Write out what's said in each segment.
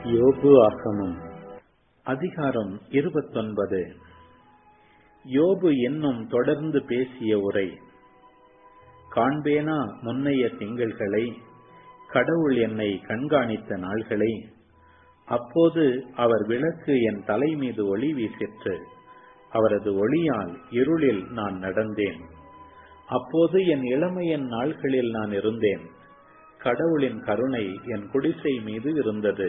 யோபு ஆகமம் அதிகாரம் இருபத்தொன்பது யோபு என்னும் தொடர்ந்து பேசிய உரை காண்பேனா முன்னைய திங்கள்களை கடவுள் என்னை கண்காணித்த நாள்களை அப்போது அவர் விளக்கு என் தலை மீது ஒளி வீசிற்று அவரது ஒளியால் இருளில் நான் நடந்தேன் அப்போது என் இளமையின் நாள்களில் நான் இருந்தேன் கடவுளின் கருணை என் குடிசை மீது இருந்தது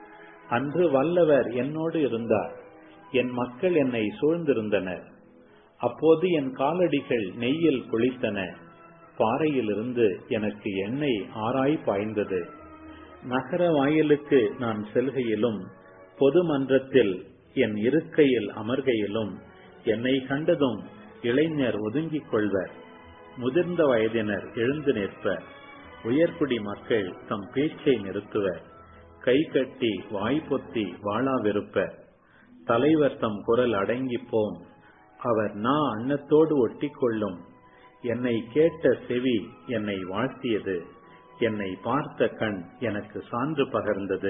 அன்று வல்லவர் என்னோடு இருந்தார் என் மக்கள் என்னை சூழ்ந்திருந்தனர் அப்போது என் காலடிகள் நெய்யில் குளித்தன பாறையிலிருந்து எனக்கு எண்ணெய் ஆராய் பாய்ந்தது நகர வாயிலுக்கு நான் செல்கையிலும் பொது மன்றத்தில் என் இருக்கையில் அமர்கையிலும் என்னை கண்டதும் இளைஞர் ஒதுங்கிக் கொள்வர் முதிர்ந்த வயதினர் எழுந்து நிற்பர் உயர்குடி மக்கள் தம் பேச்சை நிறுத்துவர் கை கட்டி வாய்ப்பொத்தி வாழாவிருப்பர் தலைவர் தம் குரல் அடங்கி போம் அவர் நா அன்னத்தோடு ஒட்டி கொள்ளும் என்னை கேட்ட செவி என்னை வாழ்த்தியது என்னை பார்த்த கண் எனக்கு சான்று பகர்ந்தது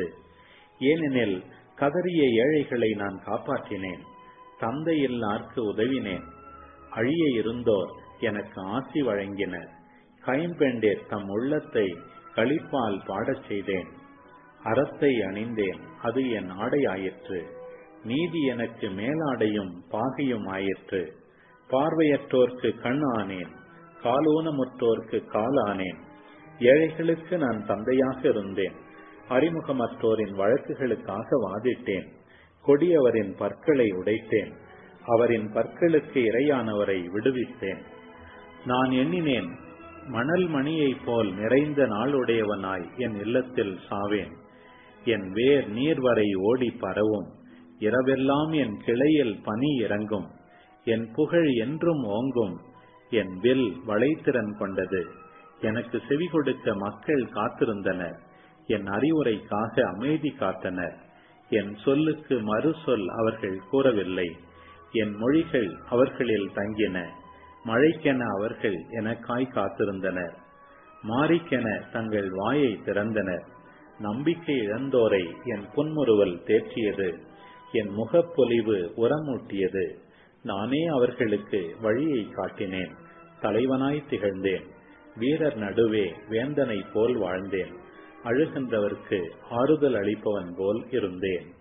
ஏனெனில் கதறிய ஏழைகளை நான் காப்பாற்றினேன் தந்தையில்லார்க்கு உதவினேன் அழிய இருந்தோர் எனக்கு ஆசி வழங்கினர் கைம்பெண்டேர் தம் உள்ளத்தை களிப்பால் பாடச் செய்தேன் அறத்தை அணிந்தேன் அது என் ஆடை ஆயிற்று நீதி எனக்கு மேலாடையும் பாகையும் ஆயிற்று பார்வையற்றோர்க்கு கண் ஆனேன் காலூனமுற்றோர்க்கு கால் ஆனேன் ஏழைகளுக்கு நான் தந்தையாக இருந்தேன் அறிமுகமற்றோரின் வழக்குகளுக்காக வாதிட்டேன் கொடியவரின் பற்களை உடைத்தேன் அவரின் பற்களுக்கு இரையானவரை விடுவித்தேன் நான் எண்ணினேன் மணல் மணியைப் போல் நிறைந்த நாளுடையவனாய் என் இல்லத்தில் சாவேன் என் வேர் நீர்வரை ஓடி பரவும் இரவெல்லாம் என் கிளையில் பனி இறங்கும் என் புகழ் என்றும் ஓங்கும் என் வில் வளைத்திறன் கொண்டது எனக்கு செவி கொடுக்க மக்கள் காத்திருந்தனர் என் அறிவுரைக்காக அமைதி காத்தனர் என் சொல்லுக்கு மறு சொல் அவர்கள் கூறவில்லை என் மொழிகள் அவர்களில் தங்கின மழைக்கென அவர்கள் எனக்காய் காத்திருந்தனர் மாறிக்கென தங்கள் வாயை திறந்தனர் நம்பிக்கை இழந்தோரை என் புன்முறுவல் தேற்றியது என் முகப்பொலிவு உரமூட்டியது நானே அவர்களுக்கு வழியை காட்டினேன் தலைவனாய் திகழ்ந்தேன் வீரர் நடுவே வேந்தனை போல் வாழ்ந்தேன் அழுகின்றவர்க்கு ஆறுதல் அளிப்பவன் போல் இருந்தேன்